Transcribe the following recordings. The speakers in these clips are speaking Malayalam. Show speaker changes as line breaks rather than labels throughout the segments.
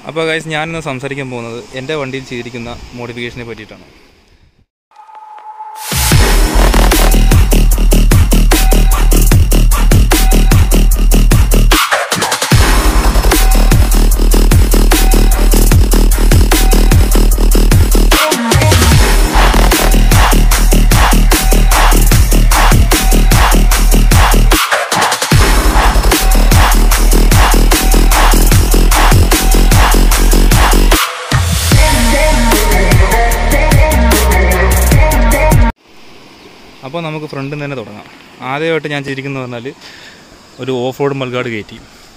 അപ്പോൾ ഗൈസ് ഞാനിന്ന് സംസാരിക്കാൻ പോകുന്നത് എൻ്റെ വണ്ടിയിൽ ചെയ്തിരിക്കുന്ന മോഡിഫിക്കേഷനെ പറ്റിയിട്ടാണ് അപ്പോൾ നമുക്ക് ഫ്രണ്ടിൽ നിന്ന് തന്നെ തുടങ്ങാം ആദ്യമായിട്ട് ഞാൻ ചെയ്തിരിക്കുന്നത് പറഞ്ഞാൽ ഒരു ഓഫ് റോഡ് മൽഗാർഡ് കയറ്റി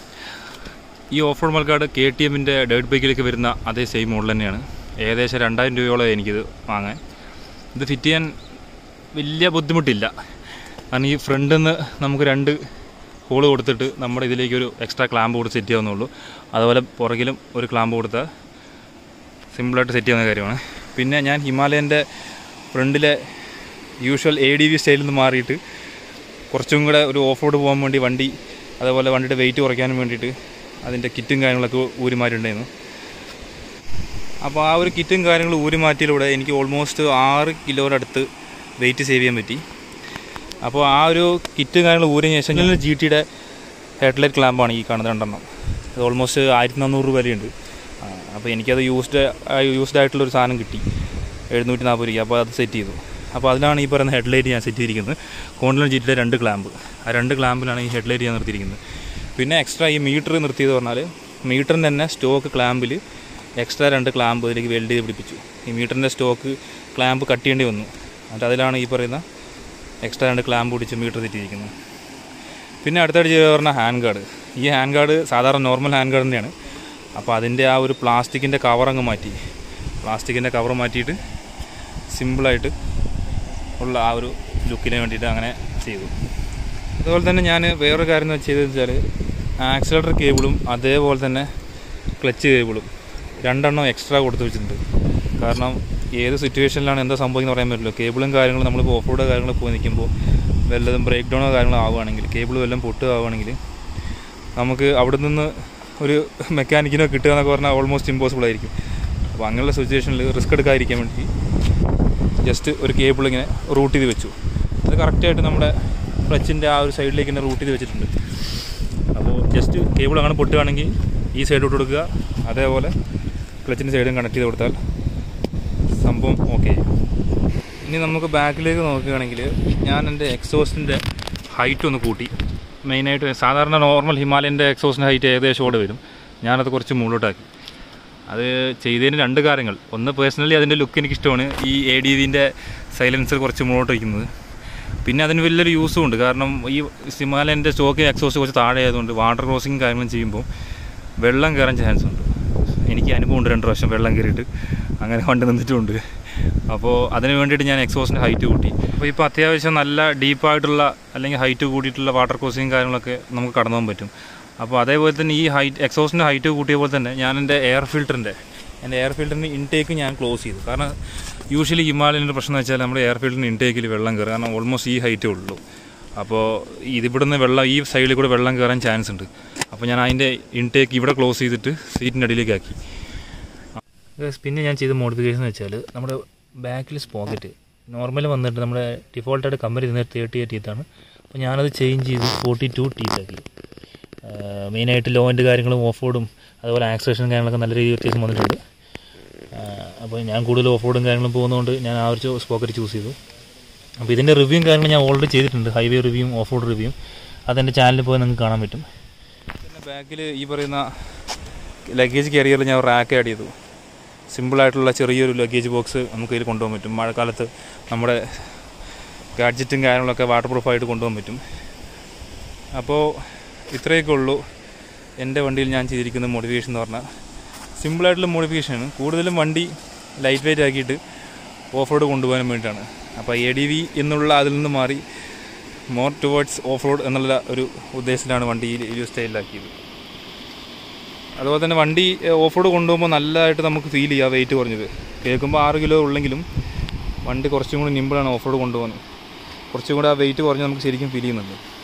ഈ off road mudguard K T എമ്മിൻ്റെ ഡേർട്ട് ബൈക്കിലേക്ക് വരുന്ന അതേ സെയിം മോഡൽ തന്നെയാണ് ഏകദേശം രണ്ടായിരം രൂപയോളം എനിക്കിത് വാങ്ങാൻ ഇത് ഫിറ്റ് ചെയ്യാൻ വലിയ ബുദ്ധിമുട്ടില്ല കാരണം ഈ ഫ്രണ്ടിൽ നിന്ന് നമുക്ക് രണ്ട് ഹോള് കൊടുത്തിട്ട് നമ്മുടെ ഇതിലേക്ക് ഒരു എക്സ്ട്രാ ക്ലാമ്പ് കൊടുത്ത് സെറ്റ് ചെയ്യാവുന്നുള്ളൂ അതുപോലെ പുറകിലും ഒരു ക്ലാമ്പ് കൊടുത്താൽ സിമ്പിളായിട്ട് സെറ്റ് ചെയ്യുന്ന കാര്യമാണ് പിന്നെ ഞാൻ ഹിമാലയൻ്റെ ഫ്രണ്ടിലെ യൂഷ്വൽ എ ഡി വി സ്റ്റൈലിൽ നിന്ന് മാറിയിട്ട് കുറച്ചും കൂടെ ഒരു ഓഫ് റോഡ് പോകാൻ വേണ്ടി വണ്ടി അതേപോലെ വണ്ടിയുടെ വെയിറ്റ് കുറയ്ക്കാനും വേണ്ടിയിട്ട് അതിൻ്റെ കിറ്റും കാര്യങ്ങളൊക്കെ ഊരി മാറ്റിയിട്ടുണ്ടായിരുന്നു അപ്പോൾ ആ ഒരു കിറ്റും കാര്യങ്ങളും ഊരി മാറ്റിയിലൂടെ എനിക്ക് ഓൾമോസ്റ്റ് ആറ് കിലോയുടെ അടുത്ത് വെയിറ്റ് സേവ് ചെയ്യാൻ പറ്റി അപ്പോൾ ആ ഒരു കിറ്റും കാര്യങ്ങളും ഊരിന് ശേഷം ഞാൻ ജി ടിയുടെ ഹെഡ്ലൈറ്റ് ക്ലാമ്പാണ് ഈ കാണുന്നത് രണ്ടെണ്ണം അത് ഓൾമോസ്റ്റ് ആയിരത്തി നാനൂറ് രൂപ വിലയുണ്ട് ആ, അപ്പോൾ എനിക്കത് യൂസ്ഡ് യൂസ്ഡ് ആയിട്ടുള്ളൊരു സാധനം കിട്ടി എഴുന്നൂറ്റി നാൽപ്പത് രൂപ അപ്പോൾ അത് സെറ്റ് ചെയ്തു അപ്പോൾ അതിലാണ് ഈ പറയുന്ന ഹെഡ്ലൈറ്റ് ഞാൻ സെറ്റ് ചെയ്തിരിക്കുന്നത് കോണ്ടിനൽ ജി ടിയുടെ രണ്ട് ക്ലാമ്പ് ആ രണ്ട് ക്ലാമ്പിലാണ് ഈ ഹെഡ്ലൈറ്റ് ഞാൻ നിർത്തിയിരിക്കുന്നത് പിന്നെ എക്സ്ട്രാ ഈ മീറ്റർ നിർത്തിയത് പറഞ്ഞാൽ മീറ്ററിൻ്റെ തന്നെ സ്റ്റോക്ക് ക്ലാമ്പിൽ എക്സ്ട്രാ രണ്ട് ക്ലാമ്പ് ഇതിലേക്ക് വെൽഡ് ചെയ്ത് പിടിപ്പിച്ചു ഈ മീറ്ററിൻ്റെ സ്റ്റോക്ക് ക്ലാമ്പ് കട്ട് ചെയ്യേണ്ടി വന്നു എന്നിട്ട് അതിലാണ് ഈ പറയുന്ന എക്സ്ട്രാ രണ്ട് ക്ലാമ്പ് പിടിച്ച് മീറ്റർ തെറ്റിയിരിക്കുന്നത് പിന്നെ അടുത്തായിട്ട് ചെയ്ത് പറഞ്ഞാൽ ഹാൻഡ് ഗാർഡ് ഈ ഹാൻഡ് ഗാർഡ് സാധാരണ നോർമൽ ഹാൻഡ് ഗാർഡ് തന്നെയാണ് അപ്പോൾ അതിൻ്റെ ആ ഒരു പ്ലാസ്റ്റിക്കിൻ്റെ കവർ അങ്ങ് മാറ്റി പ്ലാസ്റ്റിക്കിൻ്റെ കവർ മാറ്റിയിട്ട് സിമ്പിളായിട്ട് ഉള്ള ആ ഒരു ലുക്കിന് വേണ്ടിയിട്ട് അങ്ങനെ ചെയ്തു അതുപോലെ തന്നെ ഞാൻ വേറൊരു കാര്യം എന്ന് ചെയ്തതെന്ന് വെച്ചാൽ ആക്സിലേറ്റർ കേബിളും അതേപോലെ തന്നെ ക്ലച്ച് കേബിളും രണ്ടെണ്ണം എക്സ്ട്രാ കൊടുത്ത് വെച്ചിട്ടുണ്ട് കാരണം ഏത് സിറ്റുവേഷനിലാണ് എന്താ സംഭവിക്കുന്നത് പറയാൻ പറ്റില്ല കേബിളും കാര്യങ്ങളും നമ്മളിപ്പോൾ ഓഫ് റോഡ് കാര്യങ്ങൾ പോയി നിൽക്കുമ്പോൾ വല്ലതും ബ്രേക്ക് ഡൗണോ കാര്യങ്ങളോ ആവുകയാണെങ്കിൽ കേബിൾ വല്ലതും പൊട്ടുകയാവുകയാണെങ്കിൽ നമുക്ക് അവിടെ നിന്ന് ഒരു മെക്കാനിക്കിനോ കിട്ടുക എന്നൊക്കെ പറഞ്ഞാൽ ഓൾമോസ്റ്റ് ഇമ്പോസിബിൾ ആയിരിക്കും അപ്പോൾ അങ്ങനെയുള്ള സിറ്റുവേഷനിൽ റിസ്ക് എടുക്കാതിരിക്കാൻ വേണ്ടി ജസ്റ്റ് ഒരു കേബിൾ ഇങ്ങനെ റൂട്ട് ചെയ്ത് വെച്ചു അത് കറക്റ്റായിട്ട് നമ്മുടെ ക്ലച്ചിൻ്റെ ആ ഒരു സൈഡിലേക്ക് തന്നെ റൂട്ട് ചെയ്ത് വെച്ചിട്ടുണ്ട് അപ്പോൾ ജസ്റ്റ് കേബിൾ അങ്ങനെ പൊട്ടുകയാണെങ്കിൽ ഈ സൈഡ് വിട്ട് കൊടുക്കുക അതേപോലെ ക്ലച്ചിൻ്റെ സൈഡും കണക്ട് ചെയ്ത് കൊടുത്താൽ സംഭവം ഓക്കെ ഇനി നമുക്ക് ബാക്കിലേക്ക് നോക്കുകയാണെങ്കിൽ ഞാൻ എൻ്റെ എക്സോസിൻ്റെ ഹൈറ്റ് ഒന്ന് കൂട്ടി മെയിനായിട്ട് സാധാരണ നോർമൽ ഹിമാലയൻ്റെ എക്സോസിൻ്റെ ഹൈറ്റ് ഏകദേശം ഓടെ വരും ഞാനത് കുറച്ച് മുകളിലോട്ടാക്കി അത് ചെയ്തതിന് രണ്ട് കാര്യങ്ങൾ ഒന്ന് പേഴ്സണലി അതിൻ്റെ ലുക്ക് എനിക്ക് ഇഷ്ടമാണ് ഈ എ ഡി വിൻ്റെ സൈലൻസർ കുറച്ച് മുകളിലോട്ട് വയ്ക്കുന്നത് പിന്നെ അതിന് വലിയൊരു യൂസും ഉണ്ട് കാരണം ഈ ഹിമാലയൻ്റെ സ്റ്റോക്ക് എക്സോസ്റ്റ് കുറച്ച് താഴെ ആയതുകൊണ്ട് വാട്ടർ ക്രോസിങ് കാര്യങ്ങളും ചെയ്യുമ്പോൾ വെള്ളം കയറാൻ ചാൻസ് ഉണ്ട് എനിക്ക് അനുഭവം ഉണ്ട് രണ്ട് പ്രാവശ്യം വെള്ളം കയറിയിട്ട് അങ്ങനെ വണ്ടി നിന്നിട്ടുമുണ്ട് അപ്പോൾ അതിന് വേണ്ടിയിട്ട് ഞാൻ എക്സോസിൻ്റെ ഹൈറ്റ് കൂട്ടി അപ്പോൾ ഇപ്പോൾ അത്യാവശ്യം നല്ല ഡീപ്പായിട്ടുള്ള അല്ലെങ്കിൽ ഹൈറ്റ് കൂട്ടിയിട്ടുള്ള വാട്ടർ ക്രോസിങ് കാര്യങ്ങളൊക്കെ നമുക്ക് കടന്നു പോകാൻ പറ്റും അപ്പോൾ അതേപോലെ തന്നെ ഈ ഹൈറ്റ് എക്സോസിൻ്റെ ഹൈറ്റ് കൂട്ടിയ പോലെ തന്നെ ഞാൻ എൻ്റെ എയർ ഫിൽറ്ററിൻ്റെ എൻ്റെ എയർ ഫിൽറ്ററിൻ്റെ ഇൻടേക്ക് ഞാൻ ക്ലോസ് ചെയ്തു കാരണം യൂഷ്വലി ഹിമാലയൻ്റെ പ്രശ്നം എന്ന് വെച്ചാൽ നമ്മുടെ എയർ ഫിൽറ്ററിൻ്റെ ഇൻടേക്കിൽ വെള്ളം കയറും കാരണം ഓൾമോസ്റ്റ് ഈ ഹൈറ്റേ ഉള്ളൂ അപ്പോൾ ഇതിവിടുന്ന് വെള്ളം ഈ സൈഡിൽ കൂടെ വെള്ളം കയറാൻ ചാൻസ് ഉണ്ട് അപ്പോൾ ഞാൻ അതിൻ്റെ ഇൻടേക്ക് ഇവിടെ ക്ലോസ് ചെയ്തിട്ട് സീറ്റിൻ്റെ അടിയിലേക്ക് ആക്കി പിന്നെ ഞാൻ ചെയ്ത മോഡിഫിക്കേഷൻ എന്ന് വെച്ചാൽ നമ്മുടെ ബാക്കിൽ സ്പോക്കറ്റ് നോർമൽ വന്നിട്ട് നമ്മുടെ ഡിഫോൾട്ടായിട്ട് കമ്പനി തരുന്നത് തേർട്ടി എയ്റ്റ് ടീത്താണ് അപ്പോൾ ഞാനത് ചേഞ്ച് ചെയ്ത് ഫോർട്ടി ടു ടീത്താക്കി മെയിനായിട്ട് ലോ എൻഡ് കാര്യങ്ങളും ഓഫ് റോഡും അതുപോലെ ആക്സലേഷൻ കാര്യങ്ങളൊക്കെ നല്ല രീതിയിൽ വ്യത്യാസം വന്നിട്ടുണ്ട് അപ്പോൾ ഞാൻ കൂടുതൽ ഓഫ് റോഡും കാര്യങ്ങളും പോകുന്നതുകൊണ്ട് ഞാൻ ആ ഒരു സ്പോക്കറ്റ് ചൂസ് ചെയ്തു അപ്പോൾ ഇതിൻ്റെ റിവ്യൂവും കാര്യങ്ങളും ഞാൻ ഓൾറെഡി ചെയ്തിട്ടുണ്ട് ഹൈവേ റിവ്യൂവും ഓഫ് റോഡ് റിവ്യൂവും അതെൻ്റെ ചാനലിൽ പോയി നിങ്ങൾക്ക് കാണാൻ പറ്റും പിന്നെ ബാക്കിൽ ഈ പറയുന്ന ലഗേജ് കാരിയറിൽ ഞാൻ റാക്ക് ആഡ് ചെയ്തു സിമ്പിളായിട്ടുള്ള ചെറിയൊരു ലഗേജ് ബോക്സ് നമുക്ക് ഇതിൽ കൊണ്ടുപോകാൻ പറ്റും മഴക്കാലത്ത് നമ്മുടെ ഗാഡ്ജറ്റും കാര്യങ്ങളൊക്കെ വാട്ടർ പ്രൂഫായിട്ട് കൊണ്ടുപോകാൻ പറ്റും അപ്പോൾ ഇത്രയൊക്കെ ഉള്ളൂ എൻ്റെ വണ്ടിയിൽ ഞാൻ ചെയ്തിരിക്കുന്ന മോഡിഫിക്കേഷൻ എന്ന് പറഞ്ഞാൽ സിമ്പിളായിട്ടുള്ള മോഡിഫിക്കേഷനാണ് കൂടുതലും വണ്ടി ലൈറ്റ് വെയിറ്റ് ആക്കിയിട്ട് ഓഫ് റോഡ് കൊണ്ടുപോകാൻ വേണ്ടിയിട്ടാണ് അപ്പോൾ എ ഡി വി എന്നുള്ള അതിൽ നിന്ന് മാറി മോർ ടുവേർഡ്സ് ഓഫ് റോഡ് എന്നുള്ള ഒരു ഉദ്ദേശത്തിലാണ് വണ്ടി ഈ ഒരു സ്റ്റൈലിലാക്കിയത് അതുപോലെ തന്നെ വണ്ടി ഓഫ് റോഡ് കൊണ്ടുപോകുമ്പോൾ നല്ലതായിട്ട് നമുക്ക് ഫീൽ ചെയ്യുക വെയിറ്റ് കുറഞ്ഞത് കേൾക്കുമ്പോൾ ആറ് കിലോ ഉള്ളെങ്കിലും വണ്ടി കുറച്ചും കൂടി നിമ്പിളാണ് ഓഫ് റോഡ് കൊണ്ടുപോകുന്നത് കുറച്ചും കൂടി ആ വെയിറ്റ് കുറഞ്ഞ് നമുക്ക് ശരിക്കും ഫീൽ ചെയ്യുന്നുണ്ട്